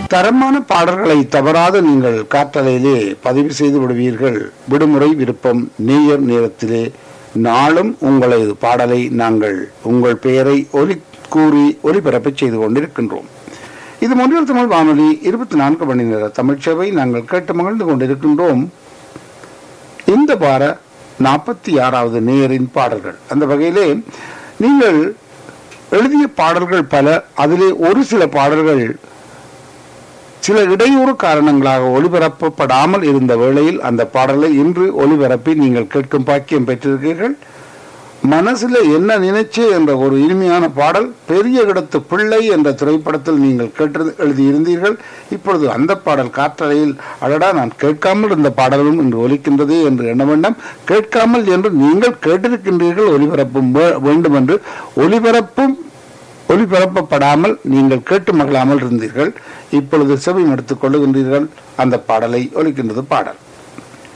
தரமான பாடல்களை தவறாத நீங்கள் காற்றலையிலே பதிவு செய்து விடுவீர்கள் விடுமுறை விருப்பம் நேயர் நேரத்திலே நாளும் உங்களது பாடலை நாங்கள் உங்கள் பெயரை ஒலி கூறி ஒலிபரப்பு செய்து கொண்டிருக்கின்றோம் இது மொழியல் தமிழ் வானொலி இருபத்தி நான்கு மணி நேர தமிழ் சேவை நாங்கள் கேட்டு மகிழ்ந்து கொண்டிருக்கின்றோம் இந்த வார நாற்பத்தி ஆறாவது நேயரின் பாடல்கள் அந்த வகையிலே நீங்கள் எழுதிய பாடல்கள் பல அதிலே ஒரு சில பாடல்கள் சில இடையூறு காரணங்களாக ஒளிபரப்பப்படாமல் இருந்த வேளையில் அந்த பாடலை இன்று ஒளிபரப்பி நீங்கள் கேட்கும் பாக்கியம் பெற்றிருக்கிறீர்கள் மனசுல என்ன நினைச்சு என்ற ஒரு இனிமையான பாடல் பெரிய இடத்து பிள்ளை என்ற திரைப்படத்தில் நீங்கள் கேட்டு எழுதியிருந்தீர்கள் இப்பொழுது அந்த பாடல் காற்றலையில் அடடா நான் கேட்காமல் இருந்த பாடலும் இன்று ஒலிக்கின்றதே என்று எண்ண வேண்டாம் கேட்காமல் என்று நீங்கள் கேட்டிருக்கின்றீர்கள் ஒலிபரப்பும் வே- வேண்டும் என்று ஒலிபரப்பும் ஒலிபரப்பப்படாமல் நீங்கள் கேட்டு மகிழாமல் இருந்தீர்கள் இப்பொழுது செவி எடுத்துக் கொள்ளுகின்றீர்கள் அந்த பாடலை ஒலிக்கின்றது பாடல்